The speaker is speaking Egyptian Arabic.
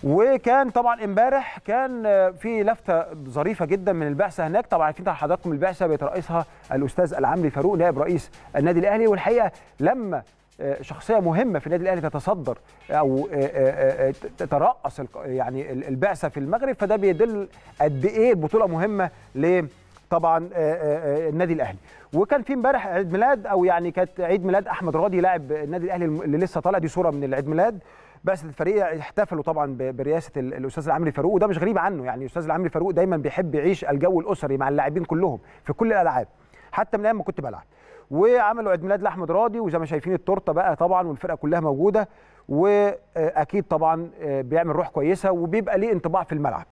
وكان طبعا امبارح كان في لفته ظريفه جدا من البعثه هناك طبعا عارفين حضراتكم البعثه بيترأسها الاستاذ العمري فاروق نائب رئيس النادي الاهلي والحقيقه لما شخصيه مهمه في النادي الاهلي تتصدر او تترأس يعني البعثه في المغرب فده بيدل قد ايه البطوله مهمه ل طبعا النادي الاهلي وكان في امبارح عيد ميلاد او يعني كانت عيد ميلاد احمد راضي لاعب النادي الاهلي اللي لسه طالع دي صوره من العيد ميلاد بعثه الفريق احتفلوا طبعا برئاسه الاستاذ العمري فاروق وده مش غريب عنه يعني الاستاذ العمري فاروق دايما بيحب يعيش الجو الاسري مع اللاعبين كلهم في كل الالعاب حتى من ايام ما كنت بلعب وعملوا عيد ميلاد لاحمد راضي وزي ما شايفين التورته بقى طبعا والفرقه كلها موجوده واكيد طبعا بيعمل روح كويسه وبيبقى ليه انطباع في الملعب